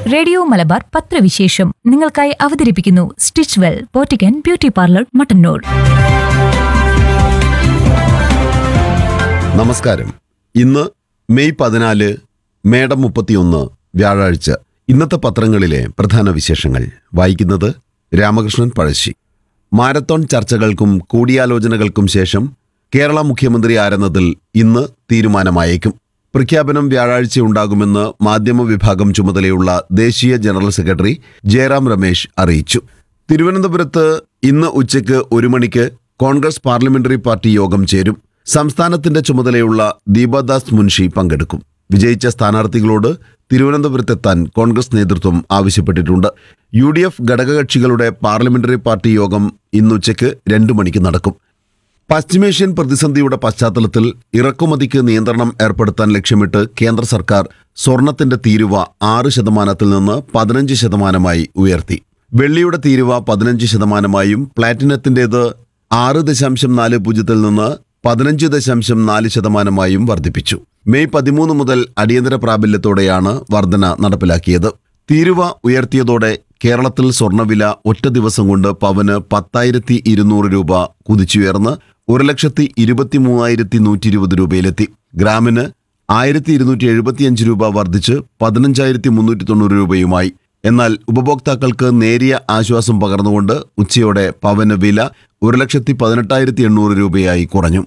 radio Malabar പത്രവിശേഷം നിങ്ങൾക്കായി അവതരിപ്പിക്കുന്നു സ്റ്റിച്ച് വെൽ പോറ്റിക്കൻ ബ്യൂട്ടി പാർലർ മട്ടന്നൂർ നമസ്കാരം ഇന്ന് മെയ് പതിനാല് മേടം മുപ്പത്തിയൊന്ന് വ്യാഴാഴ്ച ഇന്നത്തെ പത്രങ്ങളിലെ പ്രധാന വിശേഷങ്ങൾ വായിക്കുന്നത് രാമകൃഷ്ണൻ പഴശ്ശി മാരത്തോൺ ചർച്ചകൾക്കും കൂടിയാലോചനകൾക്കും ശേഷം കേരള മുഖ്യമന്ത്രി ആരെന്നതിൽ ഇന്ന് തീരുമാനമായേക്കും പ്രഖ്യാപനം വ്യാഴാഴ്ച ഉണ്ടാകുമെന്ന് മാധ്യമ വിഭാഗം ചുമതലയുള്ള ദേശീയ ജനറൽ സെക്രട്ടറി ജയറാം രമേശ് അറിയിച്ചു തിരുവനന്തപുരത്ത് ഇന്ന് ഉച്ചയ്ക്ക് ഒരു മണിക്ക് കോൺഗ്രസ് പാർലമെന്ററി പാർട്ടി യോഗം ചേരും സംസ്ഥാനത്തിന്റെ ചുമതലയുള്ള ദീപദാസ് മുൻഷി പങ്കെടുക്കും വിജയിച്ച സ്ഥാനാർത്ഥികളോട് തിരുവനന്തപുരത്തെത്താൻ കോൺഗ്രസ് നേതൃത്വം ആവശ്യപ്പെട്ടിട്ടുണ്ട് യു ഡി എഫ് ഘടകകക്ഷികളുടെ പാർലമെന്ററി പാർട്ടി യോഗം ഇന്നുച്ചയ്ക്ക് രണ്ടു മണിക്ക് നടക്കും പശ്ചിമേഷ്യൻ പ്രതിസന്ധിയുടെ പശ്ചാത്തലത്തിൽ ഇറക്കുമതിക്ക് നിയന്ത്രണം ഏർപ്പെടുത്താൻ ലക്ഷ്യമിട്ട് കേന്ദ്ര സർക്കാർ സ്വർണത്തിന്റെ തീരുവ ആറ് ശതമാനത്തിൽ നിന്ന് പതിനഞ്ച് ശതമാനമായി ഉയർത്തി വെള്ളിയുടെ തീരുവ പതിനഞ്ച് ശതമാനമായും പ്ലാറ്റിനത്തിന്റേത് ആറ് ദശാംശം നാല് പൂജ്യത്തിൽ നിന്ന് പതിനഞ്ച് ദശാംശം നാല് ശതമാനമായും വർദ്ധിപ്പിച്ചു മെയ് പതിമൂന്ന് മുതൽ അടിയന്തര പ്രാബല്യത്തോടെയാണ് വർധന നടപ്പിലാക്കിയത് തീരുവ ഉയർത്തിയതോടെ കേരളത്തിൽ സ്വർണ്ണവില ഒറ്റ ദിവസം കൊണ്ട് പവന് പത്തായിരത്തി ഇരുന്നൂറ് രൂപ കുതിച്ചുയർന്ന് ഒരു ലക്ഷത്തി ഇരുപത്തി മൂവായിരത്തി നൂറ്റി ഇരുപത് രൂപയിലെത്തി ഗ്രാമിന് ആയിരത്തി ഇരുന്നൂറ്റി എഴുപത്തിയഞ്ച് രൂപ വർദ്ധിച്ച് പതിനഞ്ചായിരത്തി മുന്നൂറ്റി തൊണ്ണൂറ് രൂപയുമായി എന്നാൽ ഉപഭോക്താക്കൾക്ക് നേരിയ ആശ്വാസം പകർന്നുകൊണ്ട് ഉച്ചയോടെ പവന് വില ഒരു ലക്ഷത്തി പതിനെട്ടായിരത്തി എണ്ണൂറ് രൂപയായി കുറഞ്ഞു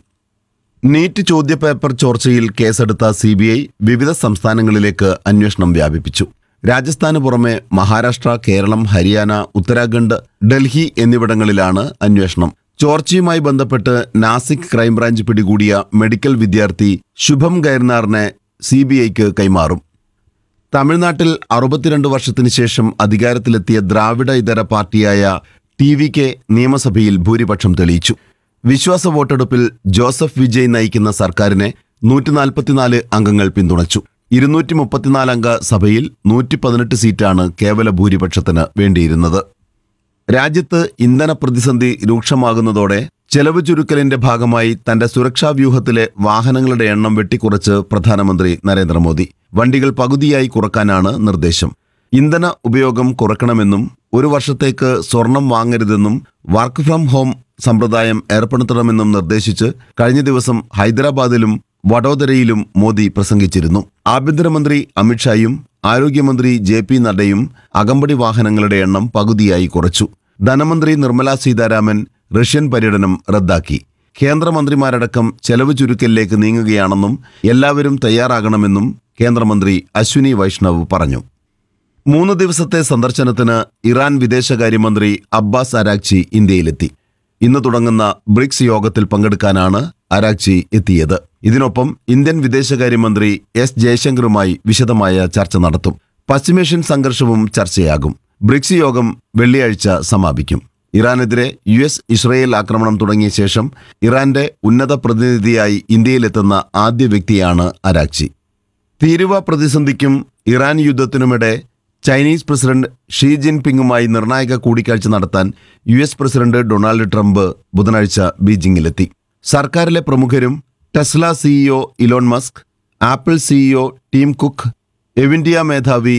നീറ്റ് ചോദ്യപേപ്പർ ചോർച്ചയിൽ കേസെടുത്ത സി ബി ഐ വിവിധ സംസ്ഥാനങ്ങളിലേക്ക് അന്വേഷണം വ്യാപിപ്പിച്ചു രാജസ്ഥാന് പുറമെ മഹാരാഷ്ട്ര കേരളം ഹരിയാന ഉത്തരാഖണ്ഡ് ഡൽഹി എന്നിവിടങ്ങളിലാണ് അന്വേഷണം ചോർച്ചയുമായി ബന്ധപ്പെട്ട് നാസിക് ക്രൈംബ്രാഞ്ച് പിടികൂടിയ മെഡിക്കൽ വിദ്യാർത്ഥി ശുഭം ഗൈർനാറിനെ സി ബി ഐക്ക് കൈമാറും തമിഴ്നാട്ടിൽ അറുപത്തിരണ്ട് വർഷത്തിന് ശേഷം അധികാരത്തിലെത്തിയ ദ്രാവിഡ ഇതര പാർട്ടിയായ ടി വി കെ നിയമസഭയിൽ ഭൂരിപക്ഷം തെളിയിച്ചു വിശ്വാസ വോട്ടെടുപ്പിൽ ജോസഫ് വിജയ് നയിക്കുന്ന സർക്കാരിനെ നൂറ്റി നാൽപ്പത്തിനാല് അംഗങ്ങൾ പിന്തുണച്ചു ഇരുന്നൂറ്റി മുപ്പത്തിനാല് അംഗ സഭയിൽ നൂറ്റി പതിനെട്ട് സീറ്റാണ് കേവല ഭൂരിപക്ഷത്തിന് വേണ്ടിയിരുന്നത് രാജ്യത്ത് ഇന്ധന പ്രതിസന്ധി രൂക്ഷമാകുന്നതോടെ ചെലവ് ചുരുക്കലിന്റെ ഭാഗമായി തന്റെ സുരക്ഷാ വ്യൂഹത്തിലെ വാഹനങ്ങളുടെ എണ്ണം വെട്ടിക്കുറച്ച് പ്രധാനമന്ത്രി നരേന്ദ്രമോദി വണ്ടികൾ പകുതിയായി കുറക്കാനാണ് നിർദ്ദേശം ഇന്ധന ഉപയോഗം കുറക്കണമെന്നും ഒരു വർഷത്തേക്ക് സ്വർണം വാങ്ങരുതെന്നും വർക്ക് ഫ്രം ഹോം സമ്പ്രദായം ഏർപ്പെടുത്തണമെന്നും നിർദ്ദേശിച്ച് കഴിഞ്ഞ ദിവസം ഹൈദരാബാദിലും വഡോദരയിലും മോദി പ്രസംഗിച്ചിരുന്നു ആഭ്യന്തരമന്ത്രി അമിത്ഷായും ആരോഗ്യമന്ത്രി ജെ പി നഡ്ഡയും അകമ്പടി വാഹനങ്ങളുടെ എണ്ണം പകുതിയായി കുറച്ചു ധനമന്ത്രി നിർമ്മലാ സീതാരാമൻ റഷ്യൻ പര്യടനം റദ്ദാക്കി കേന്ദ്രമന്ത്രിമാരടക്കം ചെലവ് ചുരുക്കലിലേക്ക് നീങ്ങുകയാണെന്നും എല്ലാവരും തയ്യാറാകണമെന്നും കേന്ദ്രമന്ത്രി അശ്വിനി വൈഷ്ണവ് പറഞ്ഞു മൂന്ന് ദിവസത്തെ സന്ദർശനത്തിന് ഇറാൻ വിദേശകാര്യമന്ത്രി അബ്ബാസ് അരാക്ചി ഇന്ത്യയിലെത്തി ഇന്ന് തുടങ്ങുന്ന ബ്രിക്സ് യോഗത്തിൽ പങ്കെടുക്കാനാണ് അരാക്ചി എത്തിയത് ഇതിനൊപ്പം ഇന്ത്യൻ വിദേശകാര്യമന്ത്രി എസ് ജയശങ്കറുമായി വിശദമായ ചർച്ച നടത്തും പശ്ചിമേഷ്യൻ സംഘർഷവും ചർച്ചയാകും ബ്രിക്സ് യോഗം വെള്ളിയാഴ്ച സമാപിക്കും ഇറാനെതിരെ യു എസ് ഇസ്രയേൽ ആക്രമണം തുടങ്ങിയ ശേഷം ഇറാന്റെ ഉന്നത പ്രതിനിധിയായി ഇന്ത്യയിലെത്തുന്ന ആദ്യ വ്യക്തിയാണ് അരാക്ചി തീരുവ പ്രതിസന്ധിക്കും ഇറാൻ യുദ്ധത്തിനുമിടെ ചൈനീസ് പ്രസിഡന്റ് ഷീ ജിൻപിങ്ങുമായി നിർണായക കൂടിക്കാഴ്ച നടത്താൻ U S president Donald Trump ബുധനാഴ്ച ബീജിംഗിലെത്തി സർക്കാരിലെ പ്രമുഖരും Tesla CEO Elon Musk Apple CEO Tim Cook Nvidia മേധാവി